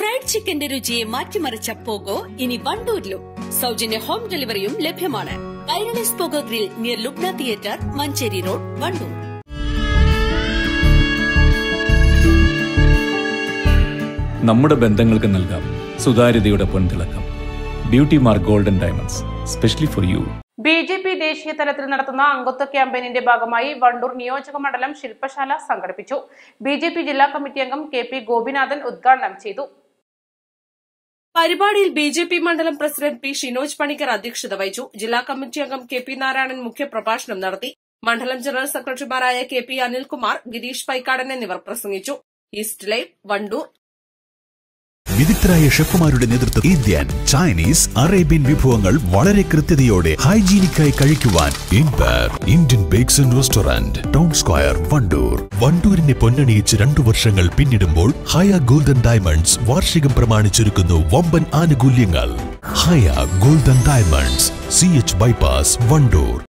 fried ചിക്കന്റെ രുചിയെ മാറ്റിമറിച്ച pogo ഇനി വണ്ടൂരിലും സൗജന്യ ഹോം ഡെലിവറിയും ലഭ്യമാണ് Kairalis pogo grill near Lubna theatre Manjeri road Wandoor നമ്മുടെ ബന്ധങ്ങൾക്ക് നൽകാം സുതാര്യതയുടെ പൊൻതിളക്കം beauty mark golden diamonds specially for you B J P ദേശീയ തലത്തിൽ നടത്തുന്ന അംഗത്വ ക്യാമ്പയിനിന്റെ ഭാഗമായി വണ്ടൂർ നിയോജക മണ്ഡലം ശില്പശാല സംഘടിപ്പിച്ചു ബി ജെ പി ജില്ലാ കമ്മിറ്റി അംഗം കെ പി ഗോപിനാഥൻ ഉദ്ഘാടനം ചെയ്തു പരിപാടിയിൽ ബി ജെ പി മണ്ഡലം പ്രസിഡന്റ് പി ഷിനോജ് പണിക്കർ അധ്യക്ഷത വഹിച്ചു ജില്ലാ കമ്മിറ്റി അംഗം കെ പി നാരായണൻ മുഖ്യപ്രഭാഷണം നടത്തി മണ്ഡലം ജനറൽ സെക്രട്ടറിമാരായ കെ പി അനിൽകുമാർ ഗിരീഷ് പൈക്കാടൻ എന്നിവർ പ്രസംഗിച്ചു ഈസ്റ്റ് ലൈവ് വണ്ടൂർ വിദഗ്ധരായ ഷെഫുമാരുടെ നേതൃത്വം ഇന്ത്യൻ ചൈനീസ് അറേബ്യൻ വിഭവങ്ങൾ വളരെ കൃത്യതയോടെ ഹൈജീനിക്കായി കഴിക്കുവാൻ empire Indian bakes and restaurant town square Wandoor വണ്ടൂരിനെ പൊന്നണിയിച്ച് രണ്ടു വർഷങ്ങൾ പിന്നിടുമ്പോൾ ഹയ ഗോൾഡൻ ഡയമണ്ട്സ് വാർഷികം പ്രമാണിച്ചൊരുക്കുന്നു വമ്പൻ ആനുകൂല്യങ്ങൾ Haya golden diamonds C H bypass Wandoor